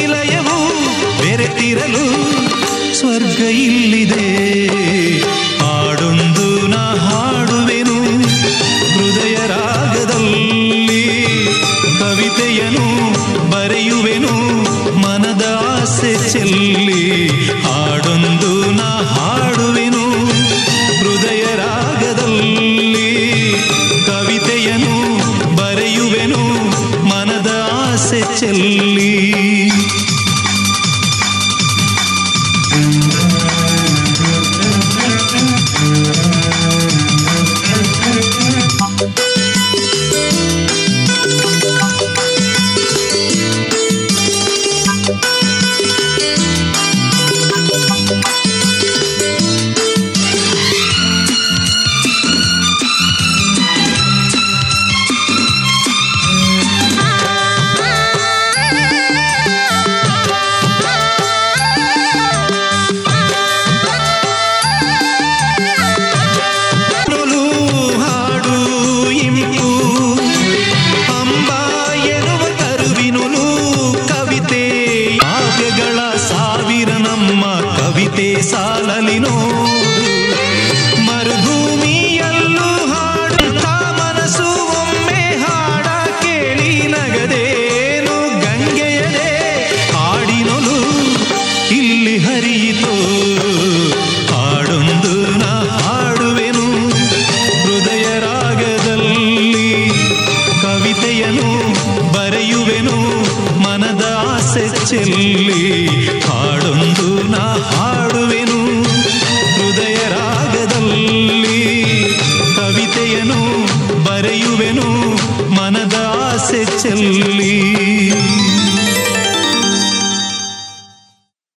ನಿಲಯವು ಬೆರೆತಿರಲು ಸ್ವರ್ಗ ಇಲ್ಲಿದೆ ಹಾಡೊಂದು ನಾ ಹಾಡುವೆನು ಹೃದಯ ರಾಗದಲ್ಲಿ ಕವಿತೆಯನು ಬರೆಯುವೆನು ಮನದ ಆಸೆ ಚೆಲ್ಲಿ ಹಾಡೊಂದು ನಾ ಹಾಡುವೆನು ಹೃದಯ ರಾಗದಲ್ಲಿ ಕವಿತೆಯನು ಬರೆಯುವೆನು ಮನದ ಆಸೆ ಚೆಲ್ಲಿ ನೊಲು ಹಾಡು ಇಂಪು ಅಂಬ ಎನ್ನುವ ಕರುವಿನುಲು ಕವಿತೆ ಕಾವ್ಯಗಳ ಸಾವಿರ ನಮ್ಮ ಕವಿತೆ ಸಾಲಲಿ ನೋಡು ಮರುಭೂಮಿಯಲ್ಲೂ ಹಾಡುತ್ತ ಮನಸ್ಸು ಒಮ್ಮೆ ಹಾಡ ಕೇಳಿ ನಗದೇನು ಗಂಗೆಯದೇ ಹಾಡಿನೊಲು ಇಲ್ಲಿ ಹರಿಯಿತು ಹಾಡೊಂದು ನಾ ಹಾಡುವೆನು ಹೃದಯ ರಾಗದಲ್ಲಿ ಕವಿತೆಯನು ಬರೆಯುವೆನು ಮನದ ಆಸೆ ಚೆಲ್ಲಿ ಹಾಡೊಂದು ನಾ ಹಾಡುವೆನು ಹೃದಯ ರಾಗದಲ್ಲಿ ಕವಿತೆಯನು ಬರೆಯುವೆನು ಮನದ ಆಸೆ ಚೆಲ್ಲಿ